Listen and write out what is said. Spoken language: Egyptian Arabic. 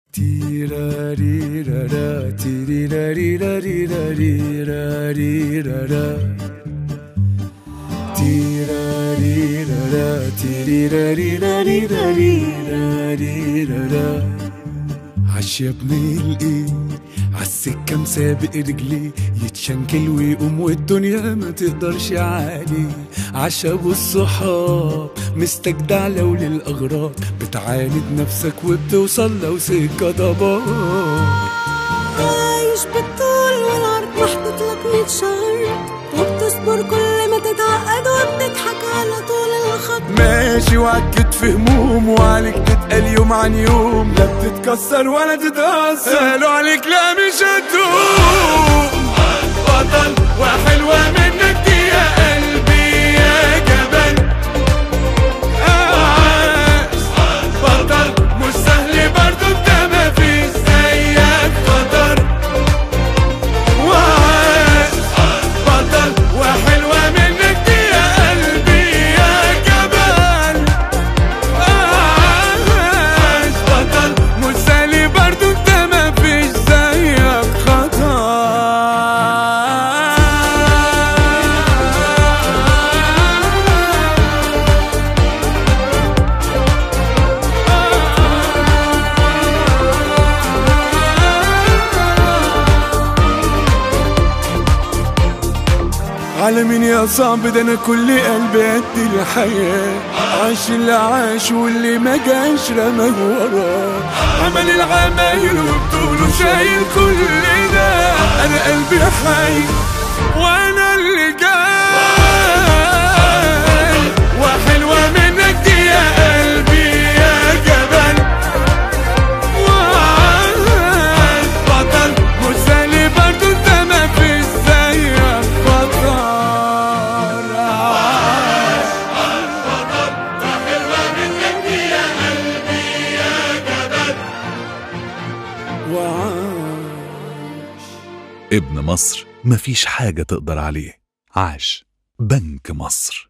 تيراريرارا تيريراريراريراريراريرارا تيراريرارا تيريراريراريراريرارا عش يا ابن الايه عالسكة مسابق رجليه يتشنكل ويقوم والدنيا ما تقدرش عليه عشا والصحاب مستجدع لو للأغراض بتعاند نفسك وبتوصل لو سكة ضباب عايش بالطول والعرض محطوط لك مية شهر وبتصبر كل ما تتعقد وبتضحك على طول الخط ماشي وعكت في هموم وعليك تتقل يوم عن يوم لا بتتكسر ولا تتأثر قالوا عليك لا مش هتقوم بطل وحلوة منك دي يا قلبي يا جبل عاش بطل مش سهل برضو انت ما فيش زيك قدر وعاش بطل وحلوة منك دي يا قلبي يا جبل عاش بطل مش سهل برضو انت ما فيش زيك خطر على مين يا صعب ده انا كل قلبي قد الحياة عاش اللي عاش واللي ما جاش رماه وراه عمل العمايل وبطوله شايل كل ده انا قلبي حي وانا اللي جاي وحلوة منك دي يا قلبي يا جبل وعاش بطل مسالي برضو انت ما فيش زيك بطل عاش وعاش ابن مصر مفيش حاجة تقدر عليه عاش بنك مصر